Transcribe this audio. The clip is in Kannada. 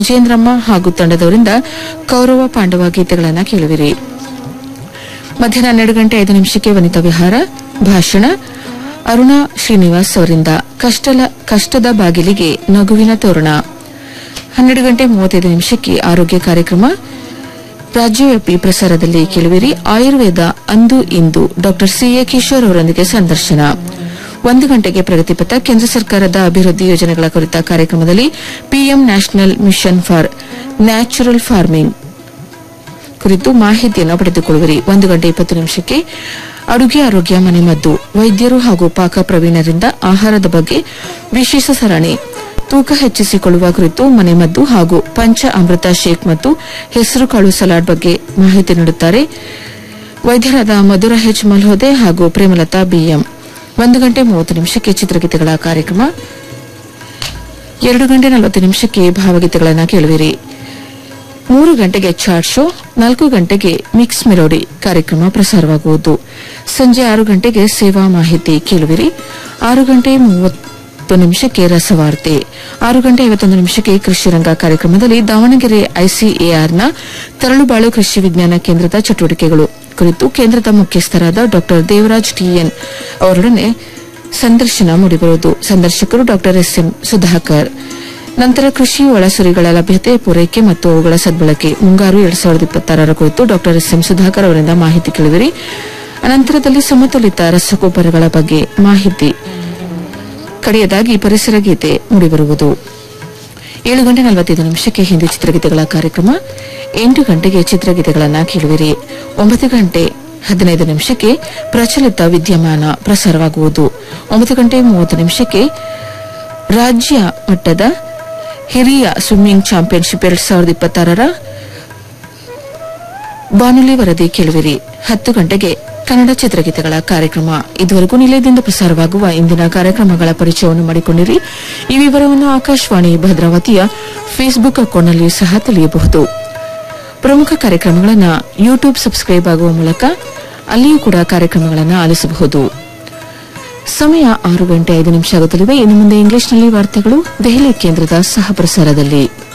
ವಿಜೇಂದ್ರಮ್ಮ ಹಾಗೂ ತಂಡದವರಿಂದ ಕೌರವ ಪಾಂಡವ ಗೀತೆಗಳನ್ನು ಕೇಳುವಿರಿ ಮಧ್ಯಾಹ್ನ ಹನ್ನೆರಡು ಗಂಟೆ ಐದು ನಿಮಿಷಕ್ಕೆ ವನಿತಾ ವಿಹಾರ ಭಾಷಣ ಅರುಣಾ ಶ್ರೀನಿವಾಸ್ ಅವರಿಂದ ಕಷ್ಟಲ ಕಷ್ಟದ ಬಾಗಿಲಿಗೆ ನಗುವಿನ ತೋರಣ ಹನ್ನೆರಡು ಗಂಟೆ ಮೂವತ್ತೈದು ನಿಮಿಷಕ್ಕೆ ಆರೋಗ್ಯ ಕಾರ್ಯಕ್ರಮ ರಾಜ್ಯವ್ಯಾಪಿ ಪ್ರಸಾರದಲ್ಲಿ ಕೇಳುವಿರಿ ಆಯುರ್ವೇದ ಅಂದು ಇಂದು ಡಾ ಸಿಎ ಕಿಶೋರ್ ಅವರೊಂದಿಗೆ ಸಂದರ್ಶನ ಒಂದು ಗಂಟೆಗೆ ಪ್ರಗತಿಪಥ ಕೇಂದ್ರ ಸರ್ಕಾರದ ಅಭಿವೃದ್ಧಿ ಯೋಜನೆಗಳ ಕುರಿತ ಕಾರ್ಯಕ್ರಮದಲ್ಲಿ PM national mission for natural farming ಕುರಿತು ಮಾಹಿತಿಯನ್ನು ಪಡೆದುಕೊಳ್ಳುವಿರಿ ಒಂದು ಗಂಟೆ ಇಪ್ಪತ್ತು ನಿಮಿಷಕ್ಕೆ ಅಡುಗೆ ಆರೋಗ್ಯ ಮನೆಮದ್ದು ವೈದ್ಯರು ಹಾಗೂ ಪಾಕ ಪ್ರವೀಣರಿಂದ ಆಹಾರದ ಬಗ್ಗೆ ವಿಶೇಷ ಸರಣಿ ತೂಕ ಹೆಚ್ಚಿಸಿಕೊಳ್ಳುವ ಕುರಿತು ಮನೆಮದ್ದು ಹಾಗೂ ಪಂಚ ಅಮೃತ ಶೇಕ್ ಮತ್ತು ಹೆಸರುಕಾಳು ಸಲಾಡ್ ಬಗ್ಗೆ ಮಾಹಿತಿ ನೀಡುತ್ತಾರೆ ವೈದ್ಯರಾದ ಮಧುರ ಹೆಚ್ ಮಲ್ಹೋದೆ ಹಾಗೂ ಪ್ರೇಮಲತಾ ಬಿಎಂ ಒಂದು ಗಂಟೆ ಮೂವತ್ತು ನಿಮಿಷಕ್ಕೆ ಚಿತ್ರಗೀತೆಗಳ ಕಾರ್ಯಕ್ರಮ ಎರಡು ಗಂಟೆ ನಲವತ್ತು ನಿಮಿಷಕ್ಕೆ ಭಾವಗೀತೆಗಳನ್ನು ಕೇಳುವಿರಿ ಮೂರು ಗಂಟೆಗೆ ಚಾಟ್ ಶೋ ನಾಲ್ಕು ಗಂಟೆಗೆ ಮಿಕ್ಸ್ ಮೆಲೋಡಿ ಕಾರ್ಯಕ್ರಮ ಪ್ರಸಾರವಾಗುವುದು ಸಂಜೆ ಆರು ಗಂಟೆಗೆ ಸೇವಾ ಮಾಹಿತಿ ಕೇಳುವಿರಿ ಆರು ಗಂಟೆ ಮೂವತ್ತು ನಿಮಿಷಕ್ಕೆ ರಸವಾರ್ತೆ ಆರು ಗಂಟೆ ಐವತ್ತೊಂದು ನಿಮಿಷಕ್ಕೆ ಕೃಷಿ ರಂಗ ಕಾರ್ಯಕ್ರಮದಲ್ಲಿ ದಾವಣಗೆರೆ ಐಸಿಎಆರ್ನ ತರಳುಬಾಳು ಕೃಷಿ ವಿಜ್ಞಾನ ಕೇಂದ್ರದ ಚಟುವಟಿಕೆಗಳು ಕುರಿತು ಕೇಂದ್ರದ ಮುಖ್ಯಸ್ಥರಾದ ಡಾ ದೇವರಾಜ್ ಟಿಎನ್ ಅವರೊಡನೆ ಸಂದರ್ಶನ ಮೂಡಿಬರುವುದು ಸಂದರ್ಶಕರು ಡಾ ಎಸ್ ಎಂ ಸುಧಾಕರ್ ನಂತರ ಕೃಷಿ ಒಳಸುರಿಗಳ ಲಭ್ಯತೆ ಪೂರೈಕೆ ಮತ್ತು ಅವುಗಳ ಸದ್ಬಳಕೆ ಮುಂಗಾರು ಎರಡ್ ಸಾವಿರದ ಇಪ್ಪತ್ತಾರರ ಕುರಿತು ಡಾ ಎಸ್ ಎಂ ಸುಧಾಕರ್ ಅವರಿಂದ ಮಾಹಿತಿ ಕೇಳುವಿರಿ ಅನಂತರದಲ್ಲಿ ಸಮತೋಲಿತ ರಸಗೊಬ್ಬರಗಳ ಬಗ್ಗೆ ಮಾಹಿತಿ ಕಡೆಯದಾಗಿ ಪರಿಸರ ಗೀತೆ ಮೂಡಿಬರುವುದು ಏಳು ಗಂಟೆ ನಲವತ್ತೈದು ನಿಮಿಷಕ್ಕೆ ಹಿಂದಿ ಚಿತ್ರಗೀತೆಗಳ ಕಾರ್ಯಕ್ರಮ ಎಂಟು ಗಂಟೆಗೆ ಚಿತ್ರಗೀತೆಗಳನ್ನು ಕೇಳುವಿರಿ ಒಂಬತ್ತು ಗಂಟೆ ಹದಿನೈದು ನಿಮಿಷಕ್ಕೆ ಪ್ರಚಲಿತ ವಿದ್ಯಮಾನ ಪ್ರಸಾರವಾಗುವುದು ಒಂಬತ್ತು ಗಂಟೆ ಮೂವತ್ತು ನಿಮಿಷಕ್ಕೆ ರಾಜ್ಯ ಮಟ್ಟದ ಹಿರಿಯ ಸ್ವಿಮ್ಮಿಂಗ್ ಚಾಂಪಿಯನ್ಶಿಪ್ ಎರಡ್ ಸಾವಿರದ ಇಪ್ಪತ್ತಾರರ ಬಾನುಲಿ ವರದಿ ಕೇಳುವಿರಿ ಹತ್ತು ಗಂಟೆಗೆ ಕನ್ನಡ ಚಿತ್ರಗೀತೆಗಳ ಕಾರ್ಯಕ್ರಮ ಇದುವರೆಗೂ ನಿಲಯದಿಂದ ಪ್ರಸಾರವಾಗುವ ಇಂದಿನ ಕಾರ್ಯಕ್ರಮಗಳ ಪರಿಚಯವನ್ನು ಮಾಡಿಕೊಂಡಿರಿ ಈ ವಿವರವನ್ನು ಆಕಾಶವಾಣಿ ಭದ್ರಾವತಿಯ ಫೇಸ್ಬುಕ್ ಅಕೌಂಟ್ನಲ್ಲಿ ಸಹ ತಿಳಿಯಬಹುದು ಪ್ರಮುಖ ದೆಹಲಿಗಳನ್ನು ಯೂಟ್ಯೂಬ್ ಸಬ್ಸ್ಕ್ರೈಬ್ ಆಗುವ ಮೂಲಕ ಅಲ್ಲಿಯೂ ಕೂಡ ಕಾರ್ಯಕ್ರಮಗಳನ್ನು ಆಲಿಸಬಹುದು ಸಮಯ ಆರು ಗಂಟೆ ಐದು ನಿಮಿಷ ಆಗುತ್ತಲಿವೆ ಇನ್ನು ಮುಂದೆ ಇಂಗ್ಲಿಷ್ನಲ್ಲಿ ವಾರ್ತೆಗಳು ದೆಹಲಿ ಕೇಂದ್ರದ ಸಹ ಪ್ರಸಾರದಲ್ಲಿ